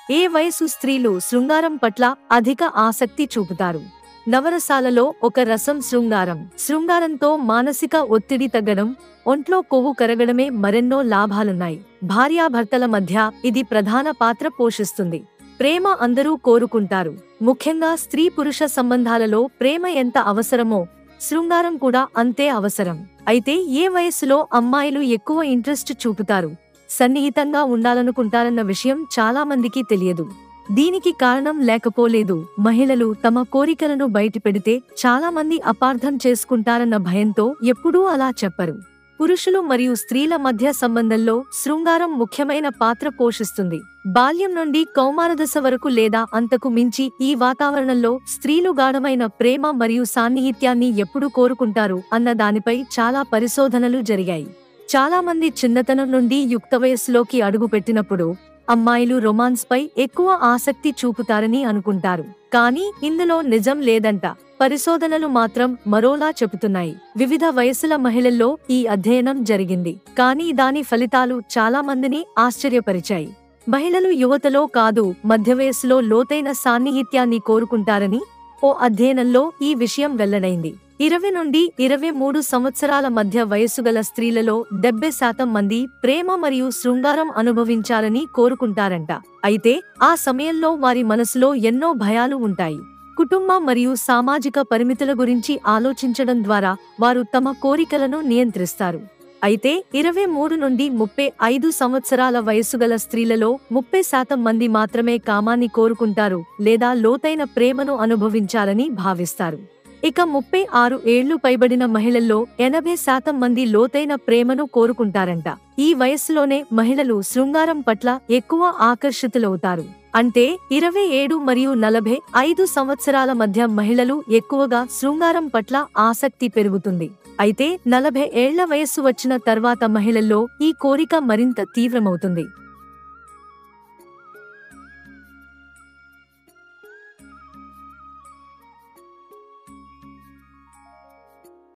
ఏ వయసు స్త్రీలు శృంగారం పట్ల అధిక ఆసక్తి చూపుతారు నవరసాలలో ఒక రసం శృంగారం శృంగారంతో మానసిక ఒత్తిడి తగ్గడం ఒంట్లో కొవ్వు కరగడమే మరెన్నో లాభాలున్నాయి భార్యాభర్తల మధ్య ఇది ప్రధాన పాత్ర పోషిస్తుంది ప్రేమ అందరూ కోరుకుంటారు ముఖ్యంగా స్త్రీ పురుష సంబంధాలలో ప్రేమ ఎంత అవసరమో శృంగారం కూడా అంతే అవసరం అయితే ఏ వయస్సులో అమ్మాయిలు ఎక్కువ ఇంట్రెస్ట్ చూపుతారు సన్నిహితంగా ఉండాలనుకుంటారన్న విషయం చాలా మందికి తెలియదు దీనికి కారణం లేకపోలేదు మహిళలు తమ కోరికలను బయటపెడితే చాలా మంది అపార్థం చేసుకుంటారన్న భయంతో ఎప్పుడూ అలా చెప్పరు పురుషులు మరియు స్త్రీల మధ్య సంబంధంలో శృంగారం ముఖ్యమైన పాత్ర పోషిస్తుంది బాల్యం నుండి కౌమారదశ వరకు లేదా అంతకు మించి ఈ వాతావరణంలో స్త్రీలు గాఢమైన ప్రేమ మరియు సాన్నిహిత్యాన్ని ఎప్పుడు కోరుకుంటారు అన్న దానిపై చాలా పరిశోధనలు జరిగాయి చాలా మంది చిన్నతనం నుండి యుక్త వయస్సులోకి అడుగుపెట్టినప్పుడు అమ్మాయిలు రొమాన్స్ పై ఎక్కువ ఆసక్తి చూపుతారని అనుకుంటారు కానీ ఇందులో నిజం లేదంట పరిశోధనలు మాత్రం మరోలా చెబుతున్నాయి వివిధ వయసుల మహిళల్లో ఈ అధ్యయనం జరిగింది కానీ దాని ఫలితాలు చాలా మందిని ఆశ్చర్యపరిచాయి మహిళలు యువతలో కాదు మధ్య వయస్సులో లోతైన సాన్నిహిత్యాన్ని కోరుకుంటారని ఓ అధ్యయనంలో ఈ విషయం వెల్లడైంది ఇరవై నుండి ఇరవై మూడు సంవత్సరాల మధ్య వయస్సు గల స్త్రీలలో డెబ్బై శాతం మంది ప్రేమ మరియు శృంగారం అనుభవించాలని కోరుకుంటారంట అయితే ఆ సమయంలో వారి మనసులో ఎన్నో భయాలు ఉంటాయి కుటుంబ మరియు సామాజిక పరిమితుల గురించి ఆలోచించడం ద్వారా వారు తమ కోరికలను నియంత్రిస్తారు అయితే ఇరవై మూడు నుండి ముప్పై ఐదు సంవత్సరాల వయసు గల స్త్రీలలో ముప్పై శాతం మంది మాత్రమే కామాన్ని కోరుకుంటారు లేదా లోతైన ప్రేమను అనుభవించాలని భావిస్తారు ఇక ముప్పై ఆరు ఏళ్లు పైబడిన మహిళల్లో ఎనభై శాతం మంది లోతైన ప్రేమను కోరుకుంటారంట ఈ వయస్సులోనే మహిళలు శృంగారం పట్ల ఎక్కువ ఆకర్షితులవుతారు అంటే ఇరవై ఏడు మరియు నలభై ఐదు సంవత్సరాల మధ్య మహిళలు ఎక్కువగా శృంగారం పట్ల ఆసక్తి పెరుగుతుంది అయితే నలభై ఏళ్ల వయస్సు వచ్చిన తర్వాత మహిళల్లో ఈ కోరిక మరింత తీవ్రమవుతుంది